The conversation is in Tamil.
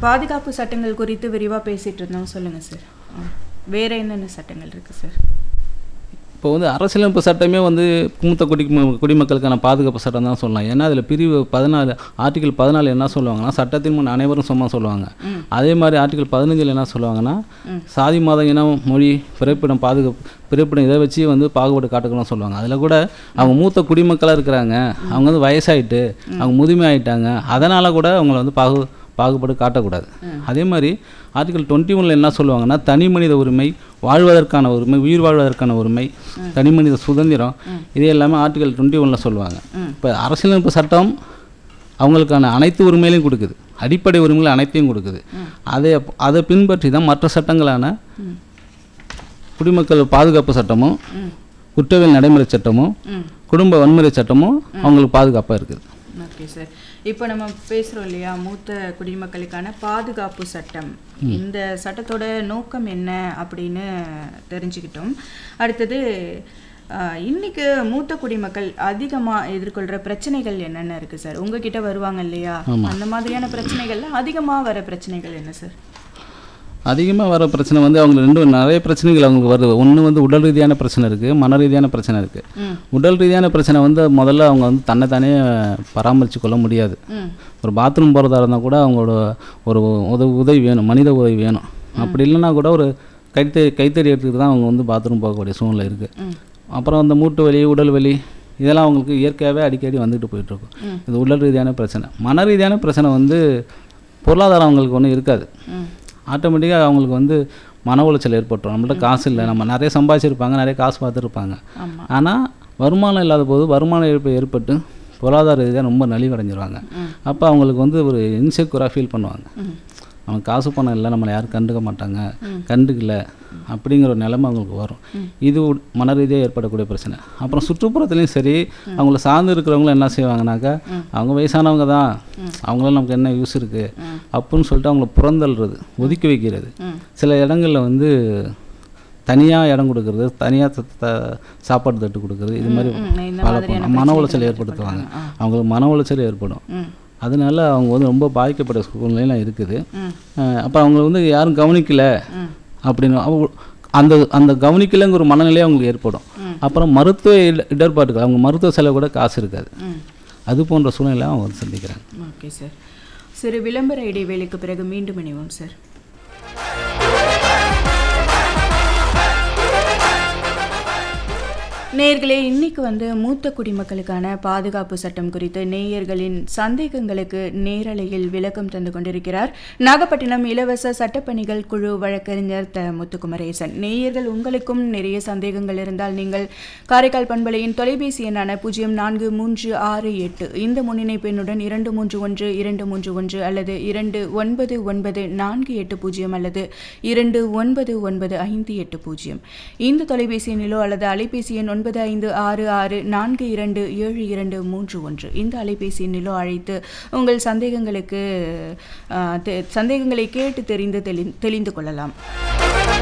பாதுகாப்பு சட்டங்கள் குறித்து விரிவா பேசிட்டு இருந்தோம் சொல்லுங்க சார் ஆ. வேற என்னென்ன சட்டங்கள் இருக்கு சார் இப்போ வந்து அரசியலமைப்பு சட்டமே வந்து மூத்த குடி குடிமக்களுக்கான பாதுகாப்பு சட்டம் தான் சொல்லலாம் ஏன்னா அதில் பிரிவு பதினாலு ஆர்டிகல் பதினாலு என்ன சொல்லுவாங்கன்னா சட்டத்தின் முன் அனைவரும் சும்மா சொல்லுவாங்க அதே மாதிரி ஆர்டிகல் பதினஞ்சில் என்ன சொல்லுவாங்கன்னா சாதி மதம் இனம் மொழி பிறப்பிடம் பாதுகாப்பு பிறப்பிடம் இதை வச்சு வந்து பாகுபாடு காட்டுக்கணும்னு சொல்லுவாங்க அதில் கூட அவங்க மூத்த குடிமக்களாக இருக்கிறாங்க அவங்க வந்து வயசாயிட்டு அவங்க முதுமை ஆயிட்டாங்க அதனால் கூட அவங்கள வந்து பாகு பாகுபாடு காட்டக்கூடாது அதே மாதிரி ஆர்டிகல் டுவெண்ட்டி ஒனில் என்ன சொல்லுவாங்கன்னா தனி மனித உரிமை வாழ்வதற்கான உரிமை உயிர் வாழ்வதற்கான உரிமை தனி மனித சுதந்திரம் இது எல்லாமே ஆர்டிகல் டுவெண்ட்டி ஒனில் சொல்லுவாங்க இப்போ அரசியலமைப்பு சட்டம் அவங்களுக்கான அனைத்து உரிமைகளையும் கொடுக்குது அடிப்படை உரிமைகள் அனைத்தையும் கொடுக்குது அதை அதை பின்பற்றி தான் மற்ற சட்டங்களான குடிமக்கள் பாதுகாப்பு சட்டமும் குற்றவியல் நடைமுறை சட்டமும் குடும்ப வன்முறை சட்டமும் அவங்களுக்கு பாதுகாப்பாக இருக்குது ஓகே சார் இப்போ நம்ம பேசுறோம் இல்லையா மூத்த குடிமக்களுக்கான பாதுகாப்பு சட்டம் இந்த சட்டத்தோட நோக்கம் என்ன அப்படின்னு தெரிஞ்சுக்கிட்டோம் அடுத்தது ஆஹ், இன்னைக்கு மூத்த குடிமக்கள் அதிகமா எதிர்கொள்ற பிரச்சனைகள் என்னென்ன இருக்கு சார் உங்ககிட்ட வருவாங்க இல்லையா அந்த மாதிரியான பிரச்சனைகள்ல அதிகமா வர பிரச்சனைகள் என்ன சார் அதிகமாக வர பிரச்சனை வந்து அவங்க ரெண்டு நிறைய பிரச்சனைகள் அவங்களுக்கு வருது ஒன்று வந்து உடல் ரீதியான பிரச்சனை இருக்குது மன ரீதியான பிரச்சனை இருக்குது ம் உடல் ரீதியான பிரச்சனை வந்து முதல்ல அவங்க வந்து தன்னைத்தானே பராமரித்து கொள்ள முடியாது ம் ஒரு பாத்ரூம் போகிறதா இருந்தால் கூட அவங்களோட ஒரு உதவி உதவி வேணும் மனித உதவி வேணும் அப்படி இல்லைன்னா கூட ஒரு கைத்தறி கைத்தறி எடுத்துக்கிட்டு தான் அவங்க வந்து பாத்ரூம் போகக்கூடிய சூழ்நிலை இருக்குது ம் அப்புறம் அந்த மூட்டு வலி உடல் வலி இதெல்லாம் அவங்களுக்கு இயற்கையாகவே அடிக்கடி வந்துட்டு போயிட்டுருக்கும் இது உடல் ரீதியான பிரச்சனை மன ரீதியான பிரச்சனை வந்து பொருளாதாரம் அவங்களுக்கு ஒன்றும் இருக்காது ம் ஆட்டோமேட்டிக்காக அவங்களுக்கு வந்து மன உளைச்சல் ஏற்பட்டுரும் நம்மள்ட்ட காசு இல்லை நம்ம நிறைய சம்பாதிச்சிருப்பாங்க நிறைய காசு பார்த்துருப்பாங்க ஆமா ஆனால் வருமானம் இல்லாத போது வருமான இழப்பு ஏற்பட்டு பொருளாதார ரீதியாக ரொம்ப நலிவடைஞ்சிருவாங்க அப்போ அவங்களுக்கு வந்து ஒரு இன்செக்யூராக ஃபீல் பண்ணுவாங்க ம் அவங்க காசு பணம் இல்லை நம்மளை யாரும் கண்டுக்க மாட்டாங்க கண்டுக்கல அப்படிங்கிற ஒரு நிலைமை அவங்களுக்கு வரும் இது உ- மன ரீதியாக ஏற்படக்கூடிய பிரச்சனை அப்புறம் சுற்றுப்புறத்துலேயும் சரி அவங்கள சார்ந்து இருக்கிறவங்களும் என்ன செய்வாங்கனாக்கா அவங்க வயசானவங்க தான் அவங்களால நமக்கு என்ன யூஸ் இருக்குது அப்படின்னு சொல்லிட்டு அவங்கள புறந்தள்ளுறது ஒதுக்கி வைக்கிறது ம். சில இடங்களில் வந்து தனியாக இடம் கொடுக்கறது தனியாக சாப்பாடு தட்டு கொடுக்கறது இது மாதிரி ம், இந்த பல மாதிரியான பண்ண- மன பிரச்சனைகள் உளைச்சல் ஏற்படுத்துவாங்க ஆ. அவங்களுக்கு மன உளைச்சல் ஏற்படும் ம் அதனால அவங்க வந்து ரொம்ப பாதிக்கப்பட்ட சூழ்நிலையெல்லாம் இருக்குது ம் அஹ் அப்ப அவங்க வந்து யாரும் கவனிக்கல ம் அப்படின்னு அவங்க அந்த அந்த கவனிக்கலைங்கிற ஒரு மனநிலை அவங்களுக்கு ஏற்படும் அப்புறம் மருத்துவ இட- இடர்பாடுகள் அவங்க மருத்துவ செலவு கூட காசு இருக்காது ம் அது போன்ற சூழ்நிலை அவங்க வந்து சந்திக்கிறாங்க ஓகே சார் சிறு விளம்பர இடைவேளைக்கு பிறகு மீண்டும் இணைவோம் சார் நேயர்களே இன்னைக்கு வந்து மூத்த குடிமக்களுக்கான பாதுகாப்பு சட்டம் குறித்து நேயர்களின் சந்தேகங்களுக்கு நேரலையில் விளக்கம் தந்து கொண்டிருக்கிறார் நாகப்பட்டினம் இலவச சட்டப்பணிகள் குழு வழக்கறிஞர் த முத்துக்குமரேசன் நேயர்கள் உங்களுக்கும் நிறைய சந்தேகங்கள் இருந்தால் நீங்கள் காரைக்கால் பண்பலையின் தொலைபேசி எண்ணான பூஜ்ஜியம் நான்கு மூன்று ஆறு எட்டு இந்த முன்னிணைப்பு எண்ணுடன் இரண்டு மூன்று ஒன்று இரண்டு மூன்று ஒன்று அல்லது இரண்டு ஒன்பது ஒன்பது நான்கு எட்டு பூஜ்ஜியம் அல்லது இரண்டு ஒன்பது ஒன்பது ஐந்து எட்டு பூஜ்ஜியம் இந்த தொலைபேசி எண்ணிலோ அல்லது அலைபேசி எண் ஒன்பது ஐந்து ஆறு ஆறு நான்கு இரண்டு ஏழு இரண்டு மூன்று ஒன்று இந்த அலைபேசி எண்ணிலோ அழைத்து உங்கள் சந்தேகங்களுக்கு ஆ, தெ- சந்தேகங்களை கேட்டு தெரிந்து தெளி தெளிந்து கொள்ளலாம்